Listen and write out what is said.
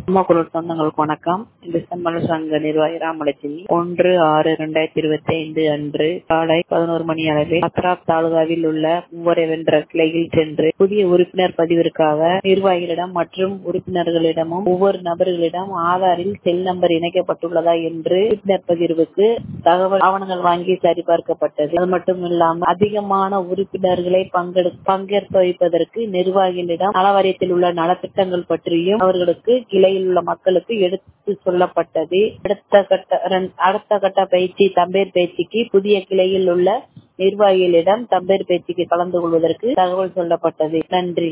அம்மா குரல் சொந்தங்களுக்கு வணக்கம் டிசம்பர் சங்க நிர்வாகி ராமலட்சுமி ஒன்று ஆறு இரண்டாயிரத்தி இருபத்தி ஐந்து அன்று காலை பதினோரு மணி அளவில் அத்ராப் தாலுகாவில் உள்ள மூவரை வென்ற கிளையில் சென்று புதிய உறுப்பினர் பதிவிற்காக நிர்வாகிகளிடம் மற்றும் உறுப்பினர்களிடமும் ஒவ்வொரு நபர்களிடம் ஆதாரில் செல் நம்பர் இணைக்கப்பட்டுள்ளதா என்று உறுப்பினர் பதிவுக்கு தகவல் ஆவணங்கள் வாங்கி சரிபார்க்கப்பட்டது அது மட்டும் இல்லாமல் அதிகமான உறுப்பினர்களை பங்கெடு பங்கேற்க வைப்பதற்கு நிர்வாகிகளிடம் நலவாரியத்தில் உள்ள நலத்திட்டங்கள் பற்றியும் அவர்களுக்கு கிளையில் உள்ள மக்களுக்கு எடுத்து சொல்லப்பட்டது அடுத்த கட்ட அடுத்த கட்ட பயிற்சி தம்பேர் பயிற்சிக்கு புதிய கிளையில் உள்ள நிர்வாகிகளிடம் தம்பேர் பயிற்சிக்கு கலந்து கொள்வதற்கு தகவல் சொல்லப்பட்டது நன்றி